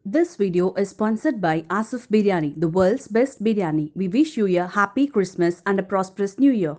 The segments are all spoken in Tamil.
This video is sponsored by Asif Biryani, the world's best biryani. We wish you a happy Christmas and a prosperous new year.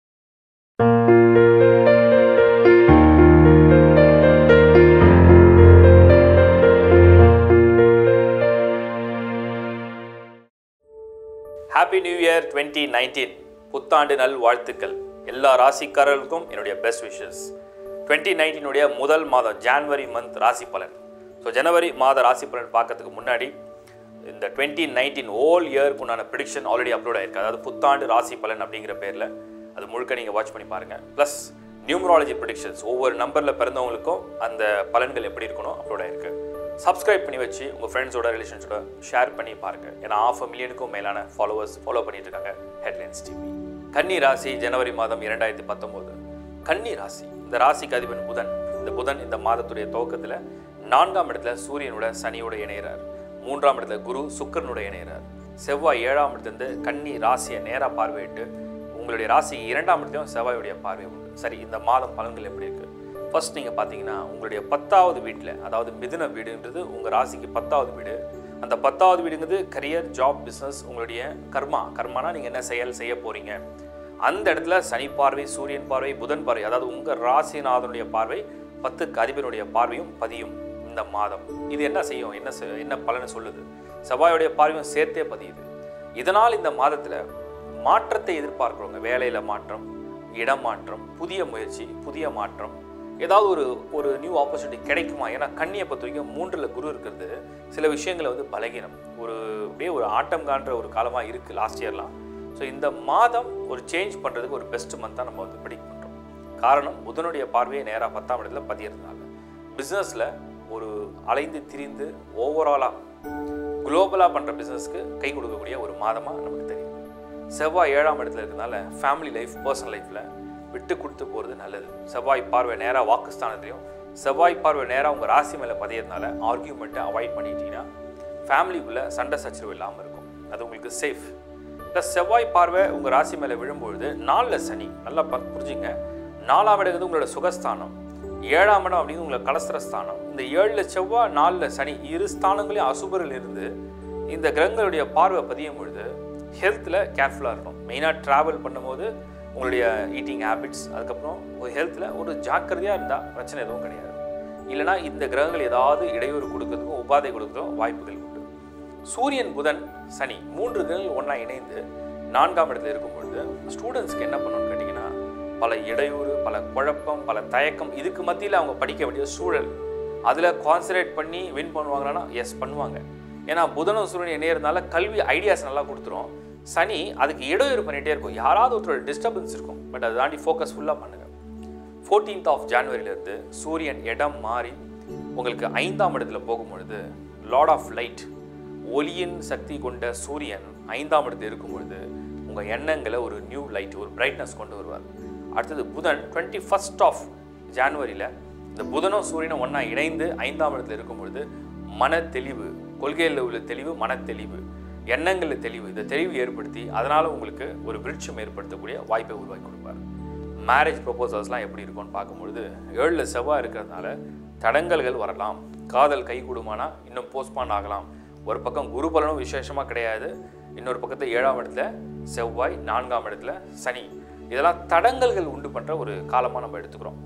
Happy new year twenty nineteen புத்தாண்டு நல் வாழ்த்துக்கள் எல்லா ராசிக்காரர்களுக்கும் என்னுடைய பெஸ்ட் விஷஸ் டுவெண்ட்டி நைன்டீனுடைய முதல் மாதம் ஜான்வரி மந்த் ராசி பலன் ஸோ ஜனவரி மாத ராசி பலன் பார்க்கறதுக்கு முன்னாடி இந்த டுவெண்ட்டி நைன்டீன் ஓல் இயருக்கு உண்டான ப்ரிடிக்ஷன் ஆல்ரெடி அப்லோட் ஆயிருக்கு அதாவது புத்தாண்டு ராசி பலன் அப்படிங்கிற பேரில் அது முழுக்க நீங்கள் வாட்ச் பண்ணி பாருங்கள் ப்ளஸ் நியூமராலஜி ப்ரிடிக்ஷன்ஸ் ஒவ்வொரு நம்பரில் பிறந்தவங்களுக்கும் அந்த பலன்கள் எப்படி இருக்கணும் அப்லோட் ஆயிருக்கு சப்ஸ்கிரைப் பண்ணி வச்சு உங்கள் ஃப்ரெண்ட்ஸோட ரிலேஷன்ஸோட ஷேர் பண்ணி பாருங்கள் ஏன்னா ஆஃப் மில்லியனுக்கும் மேலான ஃபாலோவர்ஸ் ஃபாலோ பண்ணிட்டு இருக்காங்க ஹெட்லைன்ஸ் டிவி கன்னி ராசி ஜனவரி மாதம் இரண்டாயிரத்தி பத்தொம்போது கன்னி ராசி இந்த ராசிக்கு அதிபன் புதன் இந்த புதன் இந்த மாதத்துடைய துவக்கத்தில் நான்காம் இடத்துல சூரியனோட சனியோட இணைகிறார் மூன்றாம் இடத்துல குரு சுக்கரனோட இணைகிறார் செவ்வாய் ஏழாம் இடத்துலேருந்து கன்னி ராசியை நேராக பார்வையிட்டு உங்களுடைய ராசி இரண்டாம் இடத்துலையும் செவ்வாயுடைய பார்வை உண்டு சரி இந்த மாதம் பலன்கள் எப்படி இருக்குது ஃபர்ஸ்ட் நீங்கள் பார்த்தீங்கன்னா உங்களுடைய பத்தாவது வீட்டில் அதாவது மிதுன வீடுன்றது உங்கள் ராசிக்கு பத்தாவது வீடு அந்த பத்தாவது வீடுங்கிறது கரியர் ஜாப் பிஸ்னஸ் உங்களுடைய கர்மா கர்மானா நீங்கள் என்ன செயல் செய்ய போகிறீங்க அந்த இடத்துல சனி பார்வை சூரியன் பார்வை புதன் பார்வை அதாவது உங்கள் ராசிநாதனுடைய பார்வை பத்துக்கு அதிபனுடைய பார்வையும் பதியும் இந்த மாதம் இது என்ன செய்யும் என்ன செ- என்ன பலனை சொல்லுது செவ்வாயுடைய பார்வையும் சேர்த்தே பதியுது இதனால் இந்த மாதத்தில் மாற்றத்தை எதிர்பார்க்குறவங்க வேலையில் மாற்றம் இடம் மாற்றம் புதிய முயற்சி புதிய மாற்றம் ஏதாவது ஒரு ஒரு நியூ ஆப்பர்ச்சுனிட்டி கிடைக்குமா ஏன்னா கண்ணியை பொறுத்த வரைக்கும் மூன்றில் குரு இருக்கிறது சில விஷயங்களை வந்து பலகீனம் ஒரு அப்படியே ஒரு ஆட்டம் காண்ற ஒரு காலமாக இருக்குது லாஸ்ட் இயர்லாம் ஸோ இந்த மாதம் ஒரு சேஞ்ச் பண்ணுறதுக்கு ஒரு பெஸ்ட் மந்தாக நம்ம வந்து ப்ரிடிக்ட் பண்ணுறோம் காரணம் புதனுடைய பார்வையை நேராக பத்தாம் இடத்துல பதியறதுனால பிஸ்னஸில் ஒரு அலைந்து திரிந்து ஓவராலாக குளோபலாக பண்ணுற பிஸ்னஸ்க்கு கை கொடுக்கக்கூடிய ஒரு மாதமாக நமக்கு தெரியும் செவ்வாய் ஏழாம் இடத்துல இருக்கிறதுனால ஃபேமிலி லைஃப் பர்சனல் லைஃப்பில் விட்டு கொடுத்து போகிறது நல்லது செவ்வாய் பார்வை நேராக வாக்குஸ்தானத்துலையும் செவ்வாய் பார்வை நேராக உங்கள் ராசி மேலே பதியறதுனால ஆர்கியூமெண்ட்டை அவாய்ட் பண்ணிட்டீங்கன்னா ஃபேமிலிக்குள்ளே சண்டை சச்சரவு இல்லாமல் இருக்கும் அது உங்களுக்கு சேஃப் ப்ளஸ் செவ்வாய் பார்வை உங்கள் ராசி மேலே விழும்பொழுது நாலில் சனி நல்லா பா- புரிஞ்சுங்க நாலாம் இடங்கிறது உங்களோட சுகஸ்தானம் ஏழாம் இடம் அப்படிங்கிறது உங்களோட கலஸ்திரஸ்தானம் இந்த ஏழில் செவ்வாய் நாலில் சனி இரு ஸ்தானங்களையும் அசுபரில் இருந்து இந்த கிரகங்களுடைய பார்வை பதியும் பொழுது ஹெல்த்தில் கேர்ஃபுல்லாக இருக்கணும் மெயினாக ட்ராவல் பண்ணும்போது உங்களுடைய ஈட்டிங் ஹேபிட்ஸ் அதுக்கப்புறம் ஒரு ஹெல்த்தில் ஒரு ஜாக்கிரதையாக இருந்தால் பிரச்சனை எதுவும் கிடையாது இல்லைனா இந்த கிரகங்கள் ஏதாவது இடையூறு கொடுக்கறதுக்கும் உபாதை கொடுக்கறதுக்கும் வாய்ப்புகள் உண்டு சூரியன் புதன் சனி மூன்று கிரகங்கள் ஒன்றா இணைந்து நான்காம் இடத்துல இருக்கும் பொழுது ஸ்டூடெண்ட்ஸ்க்கு என்ன பண்ணணும்னு கேட்டிங்கன்னா பல இடையூறு பல குழப்பம் பல தயக்கம் இதுக்கு மத்தியில் அவங்க படிக்க வேண்டிய சூழல் அதில் கான்சன்ட்ரேட் பண்ணி வின் பண்ணுவாங்களான்னா எஸ் பண்ணுவாங்க ஏன்னா புதனும் சூரியன் இணையறதுனால கல்வி ஐடியாஸ் நல்லா கொடுத்துரும் சனி அதுக்கு இடையூறு பண்ணிகிட்டே இருக்கும் யாராவது ஒருத்தரோட டிஸ்டர்பன்ஸ் இருக்கும் பட் அதை தாண்டி ஃபோக்கஸ் ஃபுல்லாக பண்ணுங்கள் ஃபோர்டீன்த் ஆஃப் ஜான்வரியிலேருந்து சூரியன் இடம் மாறி உங்களுக்கு ஐந்தாம் இடத்துல போகும்பொழுது லார்ட் ஆஃப் லைட் ஒளியின் சக்தி கொண்ட சூரியன் ஐந்தாம் இடத்துல இருக்கும் பொழுது உங்கள் எண்ணங்களை ஒரு நியூ லைட் ஒரு பிரைட்னஸ் கொண்டு வருவார் அடுத்தது புதன் டுவெண்ட்டி ஃபஸ்ட் ஆஃப் ஜான்வரியில் இந்த புதனும் சூரியனும் ஒன்றா இணைந்து ஐந்தாம் இடத்துல இருக்கும் பொழுது மன தெளிவு கொள்கையில் உள்ள தெளிவு மன தெளிவு எண்ணங்களில் தெளிவு இந்த தெளிவு ஏற்படுத்தி அதனால் உங்களுக்கு ஒரு விருட்சம் ஏற்படுத்தக்கூடிய வாய்ப்பை உருவாக்கி கொடுப்பார் மேரேஜ் ப்ரொபோசல்ஸ்லாம் எப்படி இருக்கும்னு பார்க்கும்பொழுது ஏழில் செவ்வாய் இருக்கிறதுனால தடங்கல்கள் வரலாம் காதல் கை கூடுமானா இன்னும் போஸ்ட்பான் ஆகலாம் ஒரு பக்கம் குரு பலனும் விசேஷமாக கிடையாது இன்னொரு பக்கத்தில் ஏழாம் இடத்துல செவ்வாய் நான்காம் இடத்துல சனி இதெல்லாம் தடங்கல்கள் உண்டு பண்ணுற ஒரு காலமாக நம்ம எடுத்துக்கிறோம்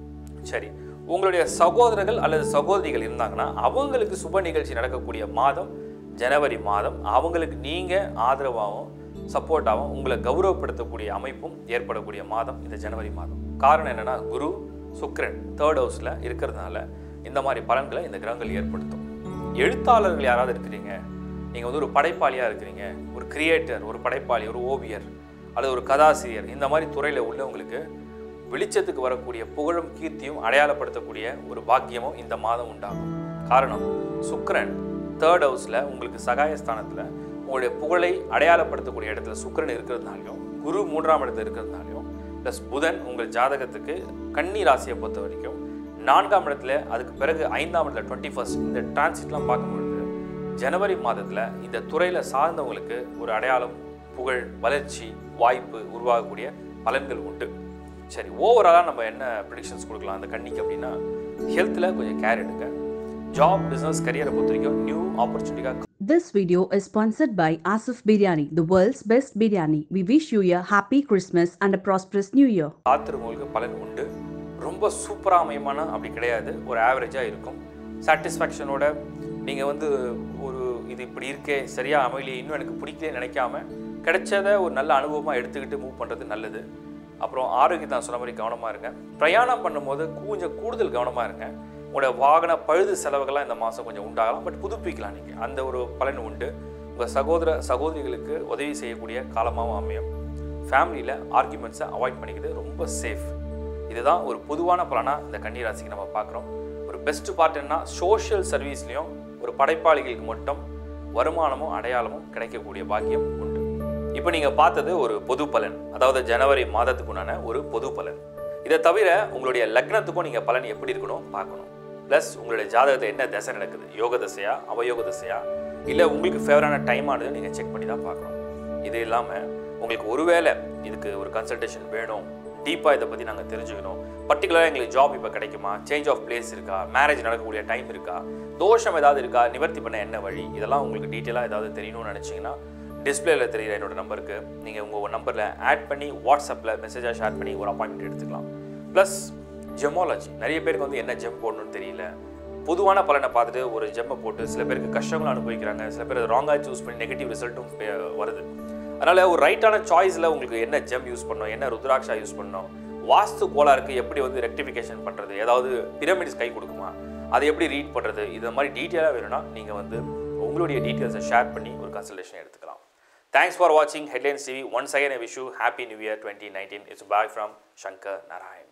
சரி உங்களுடைய சகோதரர்கள் அல்லது சகோதரிகள் இருந்தாங்கன்னா அவங்களுக்கு சுப நிகழ்ச்சி நடக்கக்கூடிய மாதம் ஜனவரி மாதம் அவங்களுக்கு நீங்கள் ஆதரவாகவும் சப்போர்ட்டாகவும் உங்களை கௌரவப்படுத்தக்கூடிய அமைப்பும் ஏற்படக்கூடிய மாதம் இந்த ஜனவரி மாதம் காரணம் என்னன்னா குரு சுக்கிரன் தேர்ட் ஹவுஸில் இருக்கிறதுனால இந்த மாதிரி பலன்களை இந்த கிரகங்கள் ஏற்படுத்தும் எழுத்தாளர்கள் யாராவது இருக்கிறீங்க நீங்கள் வந்து ஒரு படைப்பாளியாக இருக்கிறீங்க ஒரு கிரியேட்டர் ஒரு படைப்பாளி ஒரு ஓவியர் அல்லது ஒரு கதாசிரியர் இந்த மாதிரி துறையில் உள்ளவங்களுக்கு வெளிச்சத்துக்கு வரக்கூடிய புகழும் கீர்த்தியும் அடையாளப்படுத்தக்கூடிய ஒரு பாக்கியமும் இந்த மாதம் உண்டாகும் காரணம் சுக்கிரன் தேர்ட் ஹவுஸில் உங்களுக்கு சகாயஸ்தானத்தில் உங்களுடைய புகழை அடையாளப்படுத்தக்கூடிய இடத்துல சுக்கிரன் இருக்கிறதுனாலையும் குரு மூன்றாம் இடத்துல இருக்கிறதுனாலையும் ப்ளஸ் புதன் உங்கள் ஜாதகத்துக்கு கன்னி ராசியை பொறுத்த வரைக்கும் நான்காம் இடத்துல அதுக்கு பிறகு ஐந்தாம் இடத்துல டுவெண்ட்டி ஃபர்ஸ்ட் இந்த டிரான்சிட்லாம் பார்க்கும்பொழுது ஜனவரி மாதத்தில் இந்த துறையில் சார்ந்தவங்களுக்கு ஒரு அடையாளம் புகழ் வளர்ச்சி வாய்ப்பு உருவாகக்கூடிய பலன்கள் உண்டு சரி ஓவராலாக நம்ம என்ன ப்ரிடிக்ஷன்ஸ் கொடுக்கலாம் அந்த கன்னிக்கு அப்படின்னா ஹெல்த்தில் கொஞ்சம் கேர் எடுங்க ஜாப் பிஸ்னஸ் கரியரை பொறுத்த வரைக்கும் நியூ ஆப்பர்ச்சுனிட்டிக்காக This video is sponsored by Asif Biryani, the world's best biryani. We wish you a happy Christmas and a prosperous new year. காத்திருங்களுக்கு பலன் உண்டு ரொம்ப சூப்பராக அமையமான அப்படி கிடையாது ஒரு ஆவரேஜாக இருக்கும் சாட்டிஸ்ஃபேக்ஷனோட நீங்கள் வந்து ஒரு இது இப்படி இருக்கே சரியாக அமையலையே இன்னும் எனக்கு பிடிக்கலே நினைக்காம கிடைச்சத ஒரு நல்ல அனுபவமாக எடுத்துக்கிட்டு மூவ் பண்ணுறது நல்லது அப்புறம் ஆரோக்கியத்தை நான் சொன்ன மாதிரி கவனமாக இருங்க பிரயாணம் பண்ணும்போது கொஞ்சம் கூடுதல் கவனமாக இருங்க உங்களோட வாகன பழுது செலவுகள்லாம் இந்த மாதம் கொஞ்சம் உண்டாகலாம் பட் புதுப்பிக்கலாம் நீங்கள் அந்த ஒரு பலன் உண்டு உங்கள் சகோதர சகோதரிகளுக்கு உதவி செய்யக்கூடிய காலமாகவும் அமையும் ஃபேமிலியில் ஆர்குமெண்ட்ஸை அவாய்ட் பண்ணிக்கிறது ரொம்ப சேஃப் இதுதான் ஒரு பொதுவான பலனாக இந்த கன்னி ராசிக்கு நம்ம பார்க்குறோம் ஒரு பெஸ்ட் பார்ட் என்ன சோஷியல் சர்வீஸ்லேயும் ஒரு படைப்பாளிகளுக்கு மட்டும் வருமானமும் அடையாளமும் கிடைக்கக்கூடிய பாக்கியம் உண்டு இப்போ நீங்கள் பார்த்தது ஒரு பொது பலன் அதாவது ஜனவரி மாதத்துக்கு உண்டான ஒரு பொது பலன் இதை தவிர உங்களுடைய லக்னத்துக்கும் நீங்கள் பலன் எப்படி இருக்கணும் பார்க்கணும் ப்ளஸ் உங்களுடைய ஜாதகத்தில் என்ன தசை நடக்குது யோக தசையா அவயோக தசையா இல்லை உங்களுக்கு ஃபேவரான டைம் ஆனது நீங்கள் செக் பண்ணி தான் பார்க்கணும் இது இல்லாமல் உங்களுக்கு ஒருவேளை இதுக்கு ஒரு கன்சல்டேஷன் வேணும் டீப்பாக இதை பற்றி நாங்கள் தெரிஞ்சுக்கணும் பர்டிகுலராக எங்களுக்கு ஜாப் இப்போ கிடைக்குமா சேஞ்ச் ஆஃப் பிளேஸ் இருக்கா மேரேஜ் நடக்கக்கூடிய டைம் இருக்கா தோஷம் ஏதாவது இருக்கா நிவர்த்தி பண்ண என்ன வழி இதெல்லாம் உங்களுக்கு டீட்டெயிலாக ஏதாவது தெரியணும்னு நினச்சிங்கன்னா டிஸ்பிளேல தெரியுற என்னோட நம்பருக்கு நீங்கள் உங்கள் நம்பரில் ஆட் பண்ணி வாட்ஸ்அப்பில் மெசேஜாக ஷேர் பண்ணி ஒரு அப்பாயின்மெண்ட் எடுத்துக்கலாம் ப்ளஸ் ஜெமாலஜி நிறைய பேருக்கு வந்து என்ன ஜெம் போடணும்னு தெரியல பொதுவான பலனை பார்த்துட்டு ஒரு ஜெம்மை போட்டு சில பேருக்கு கஷ்டங்களும் அனுபவிக்கிறாங்க சில பேர் ராங்காக சூஸ் பண்ணி நெகட்டிவ் ரிசல்ட்டும் வருது அதனால் ஒரு ரைட்டான சாய்ஸில் உங்களுக்கு என்ன ஜெம் யூஸ் பண்ணணும் என்ன ருத்ராட்சா யூஸ் பண்ணணும் வாஸ்து கோளாறுக்கு எப்படி வந்து ரெக்டிஃபிகேஷன் பண்ணுறது ஏதாவது பிரமிட்ஸ் கை கொடுக்குமா அதை எப்படி ரீட் பண்ணுறது இது மாதிரி டீட்டெயிலாக வேணும்னா நீங்கள் வந்து உங்களுடைய டீட்டெயில்ஸை ஷேர் பண்ணி ஒரு கன்சல்டேஷன் எடுத்துக்கலாம் தேங்க்ஸ் ஃபார் வாட்சிங் headlines TV once again I wish you happy new year twenty nineteen it's bye from Shankar Narayan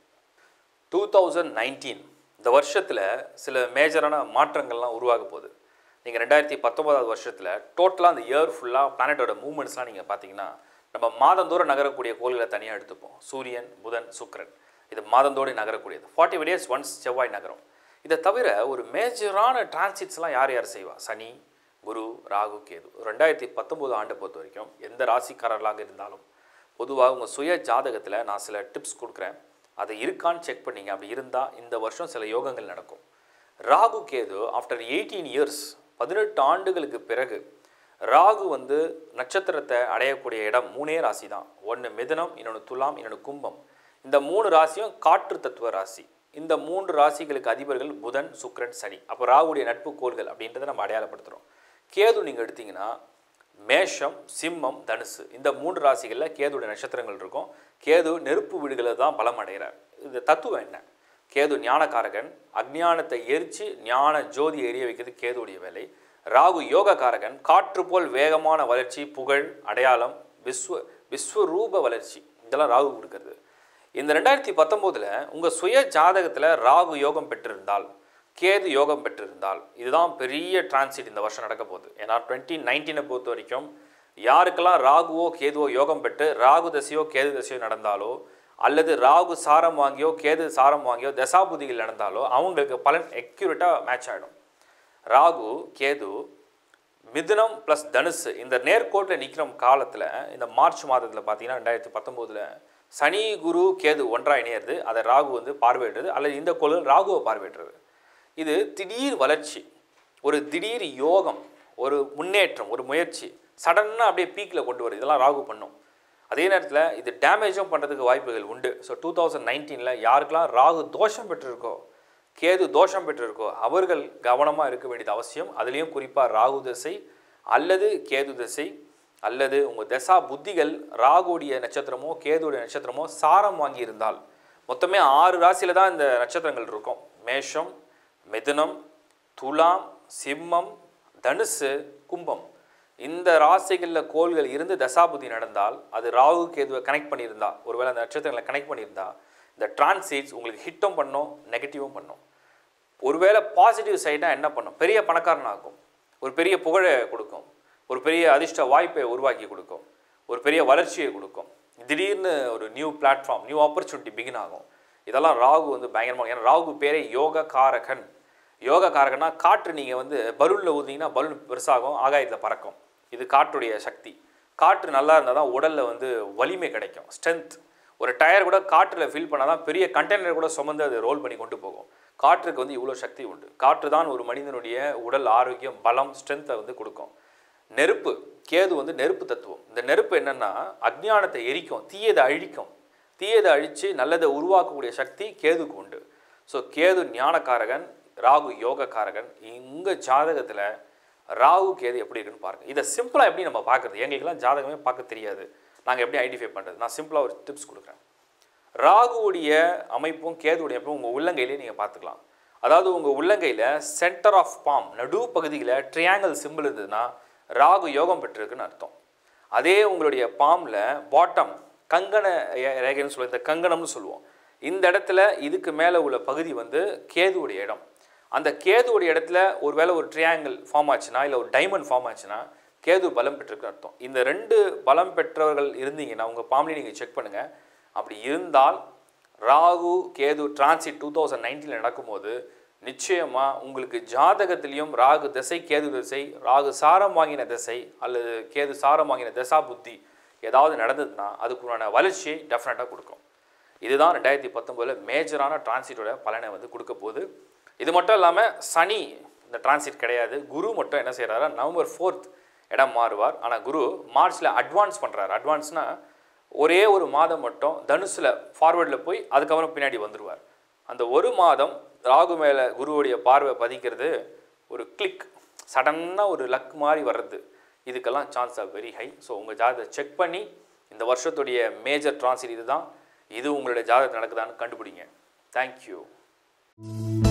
two thousand nineteen இந்த வருஷத்தில் சில மேஜரான மாற்றங்கள்லாம் உருவாக போகுது நீங்கள் ரெண்டாயிரத்தி பத்தொம்போதாவது வருஷத்தில் டோட்டலாக அந்த இயர் ஃபுல்லாக பிளானட்டோட மூவ்மெண்ட்ஸ்லாம் நீங்கள் பார்த்தீங்கன்னா நம்ம மாதந்தோறும் நகரக்கூடிய கோள்களை தனியாக எடுத்துப்போம் சூரியன் புதன் சுக்கிரன் இது மாதந்தோடு நகரக்கூடியது ஃபார்ட்டி டேஸ் ஒன்ஸ் செவ்வாய் நகரம் இதை தவிர ஒரு மேஜரான டிரான்சிட்ஸ்லாம் யார் யார் செய்வா சனி குரு ராகு கேது ரெண்டாயிரத்தி பத்தொம்போது ஆண்டை பொறுத்த வரைக்கும் எந்த ராசிக்காரர்களாக இருந்தாலும் பொதுவாக உங்கள் சுய ஜாதகத்தில் நான் சில டிப்ஸ் கொடுக்குறேன் அது இருக்கான்னு செக் பண்ணீங்க அப்படி இருந்தால் இந்த வருஷம் சில யோகங்கள் நடக்கும் Rahu Ketu after eighteen years பதினெட்டு ஆண்டுகளுக்கு பிறகு ராகு வந்து நட்சத்திரத்தை அடையக்கூடிய இடம் மூணே ராசி தான் ஒன்று மிதனம் இன்னொன்று துலாம் இன்னொன்று கும்பம் இந்த மூணு ராசியும் காற்று தத்துவ ராசி இந்த மூன்று ராசிகளுக்கு அதிபர்கள் புதன் சுக்கிரன் சனி அப்போ ராகுடைய நட்பு கோள்கள் அப்படின்றத நம்ம அடையாளப்படுத்துகிறோம் கேது நீங்கள் எடுத்தீங்கன்னா மேஷம் சிம்மம் தனுசு இந்த மூன்று ராசிகளில் கேதுடைய நட்சத்திரங்கள் இருக்கும் கேது நெருப்பு வீடுகளில் தான் பலம் அடைகிறார் இது தத்துவம் என்ன கேது ஞானகாரகன் அஜ்ஞானத்தை எரித்து ஞான ஜோதி எரிய வைக்கிறது கேதுடைய வேலை ராகு யோககாரகன் காற்று போல் வேகமான வளர்ச்சி புகழ் அடையாளம் விஸ்வ விஸ்வரூப வளர்ச்சி இதெல்லாம் ராகு கொடுக்கறது இந்த ரெண்டாயிரத்தி பத்தொம்போதில் உங்கள் சுய ஜாதகத்தில் ராகு யோகம் பெற்றிருந்தால் கேது யோகம் பெற்றிருந்தால் இதுதான் பெரிய டிரான்சிட் இந்த வருஷம் நடக்க போகுது ஏன்னா டுவெண்ட்டி நைன்டீனை பொறுத்த வரைக்கும் யாருக்கெல்லாம் ராகுவோ கேதுவோ யோகம் பெற்று ராகு தசையோ கேது தசையோ நடந்தாலோ அல்லது ராகு சாரம் வாங்கியோ கேது சாரம் வாங்கியோ தசாபுதிகள் நடந்தாலோ அவங்களுக்கு பலன் எக்யூரேட்டாக மேட்ச் ஆகிடும் ராகு கேது மிதுனம் ப்ளஸ் தனுசு இந்த நேர்கோட்டில் நிற்கிற காலத்தில் இந்த மார்ச் மாதத்தில் பார்த்தீங்கன்னா ரெண்டாயிரத்தி பத்தொம்போதில் சனி குரு கேது ஒன்றாக இணையிறது அதை ராகு வந்து பார்வையிடுறது அல்லது இந்த கோள்கள் ராகுவை பார்வையிடுறது இது திடீர் வளர்ச்சி ஒரு திடீர் யோகம் ஒரு முன்னேற்றம் ஒரு முயற்சி சடனாக அப்படியே பீக்கில் கொண்டு வருது இதெல்லாம் ராகு பண்ணும் அதே நேரத்தில் இது டேமேஜும் பண்ணுறதுக்கு வாய்ப்புகள் உண்டு ஸோ டூ தௌசண்ட் நைன்டீனில் யாருக்கெல்லாம் ராகு தோஷம் பெற்றிருக்கோ கேது தோஷம் பெற்றிருக்கோ அவர்கள் கவனமாக இருக்க வேண்டியது அவசியம் அதுலேயும் குறிப்பாக ராகு தசை அல்லது கேது தசை அல்லது உங்கள் தசா புத்திகள் ராகுடைய நட்சத்திரமோ கேதுடைய நட்சத்திரமோ சாரம் வாங்கியிருந்தால் மொத்தமே ஆறு ராசியில் தான் இந்த நட்சத்திரங்கள் இருக்கும் மேஷம் மிதுனம் துலாம் சிம்மம் தனுசு கும்பம் இந்த ராசிகளில் கோள்கள் இருந்து தசாபுதி நடந்தால் அது ராகு கேதுவை கனெக்ட் பண்ணியிருந்தா ஒருவேளை அந்த நட்சத்திரங்களை கனெக்ட் பண்ணியிருந்தா இந்த டிரான்சிட்ஸ் உங்களுக்கு ஹிட்டும் பண்ணும் நெகட்டிவும் பண்ணும் ஒருவேளை பாசிட்டிவ் சைடாக என்ன பண்ணும் பெரிய பணக்காரன் ஆகும் ஒரு பெரிய புகழை கொடுக்கும் ஒரு பெரிய அதிர்ஷ்ட வாய்ப்பை உருவாக்கி கொடுக்கும் ஒரு பெரிய வளர்ச்சியை கொடுக்கும் திடீர்னு ஒரு new platform new opportunity begin ஆகும் இதெல்லாம் ராகு வந்து பயங்கரமாக ஏன்னா ராகு பேரே யோக காரகன் யோக காரகன்னா காற்று நீங்கள் வந்து பலூனில் ஊதிங்கன்னா பலூன் பெருசாகும் ஆகாயத்தில் பறக்கும் இது காற்றுடைய சக்தி காற்று நல்லா இருந்தால் தான் உடலில் வந்து வலிமை கிடைக்கும் ஸ்ட்ரென்த் ஒரு டயர் கூட காற்றில் ஃபில் பண்ணால் தான் பெரிய கண்டெய்னர் கூட சுமந்து அது ரோல் பண்ணி கொண்டு போகும் காற்றுக்கு வந்து இவ்வளோ சக்தி உண்டு காற்று தான் ஒரு மனிதனுடைய உடல் ஆரோக்கியம் பலம் ஸ்ட்ரென்த்தை வந்து கொடுக்கும் நெருப்பு கேது வந்து நெருப்பு தத்துவம் இந்த நெருப்பு என்னன்னா அஜ்ஞானத்தை எரிக்கும் தீயதை அழிக்கும் தீயதை அழித்து நல்லதை உருவாக்கக்கூடிய சக்தி கேதுக்கு உண்டு ஸோ கேது ஞானக்காரகன் ராகு யோகக்காரகன் உங்கள் ஜாதகத்தில் ராகு கேது எப்படி இருக்குன்னு பாருங்கள் இதை சிம்பிளாக எப்படி நம்ம பார்க்குறது எங்களுக்கெல்லாம் ஜாதகமே பார்க்க தெரியாது நாங்கள் எப்படி ஐடென்டிஃபை பண்ணுறது நான் சிம்பிளாக ஒரு டிப்ஸ் கொடுக்குறேன் ராகுவுடைய அமைப்பும் கேதுவுடைய அமைப்பும் உங்கள் உள்ளங்கையிலே நீங்கள் பார்த்துக்கலாம் அதாவது உங்கள் உள்ளங்கையில் சென்டர் ஆஃப் பாம் நடு பகுதியில் ட்ரையாங்கிள் சிம்பிள் இருந்ததுன்னா ராகு யோகம் பெற்றிருக்குன்னு அர்த்தம் அதே உங்களுடைய பாம்பில் பாட்டம் கங்கண ரே- ரேகைன்னு சொல்லுவோம் இந்த கங்கணம்னு சொல்லுவோம் இந்த இடத்துல இதுக்கு மேலே உள்ள பகுதி வந்து கேதுவுடைய இடம் அந்த கேதுவுடைய இடத்துல ஒருவேளை ஒரு ட்ரையாங்கிள் ஃபார்ம் ஆச்சுன்னா இல்லை ஒரு டைமண்ட் ஃபார்ம் ஆச்சுன்னா கேது பலம் பெற்றிருக்குன்னு அர்த்தம் இந்த ரெண்டு பலம் பெற்றவர்கள் இருந்தீங்கன்னா உங்கள் பாம்லேயே நீங்கள் செக் பண்ணுங்கள் அப்படி இருந்தால் Rahu Ketu transit two thousand நைன்டீனில் நடக்கும்போது நிச்சயமாக உங்களுக்கு ஜாதகத்திலையும் ராகு திசை கேது திசை ராகு சாரம் வாங்கின திசை அல்லது கேது சாரம் வாங்கின தசா புத்தி ஏதாவது நடந்ததுன்னா அதுக்குண்டான வளர்ச்சியை டெஃபினட்டாக கொடுக்கும் இதுதான் ரெண்டாயிரத்தி பத்தொம்போதில் மேஜரான டிரான்சிட்டோட பலனை வந்து கொடுக்க போகுது இது மட்டும் இல்லாமல் சனி இந்த டிரான்சிட் கிடையாது குரு மட்டும் என்ன செய்கிறாரா நவம்பர் ஃபோர்த் இடம் மாறுவார் ஆனால் குரு மார்ச்சில் அட்வான்ஸ் பண்ணுறாரு அட்வான்ஸ்னால் ஒரே ஒரு மாதம் மட்டும் தனுசில் ஃபார்வர்டில் போய் அதுக்கப்புறம் பின்னாடி வந்துடுவார் அந்த ஒரு மாதம் ராகு மேலே குருவுடைய பார்வை பதிக்கிறது ஒரு கிளிக் சடனாக ஒரு லக் மாதிரி வர்றது இதுக்கெல்லாம் chance are very high so உங்கள் ஜாதகத்தை செக் பண்ணி இந்த வருஷத்துடைய மேஜர் டிரான்சிட் இதுதான் இது உங்களுடைய ஜாதகத்தில் நடக்குதான்னு கண்டுபிடிங்க தேங்க்யூ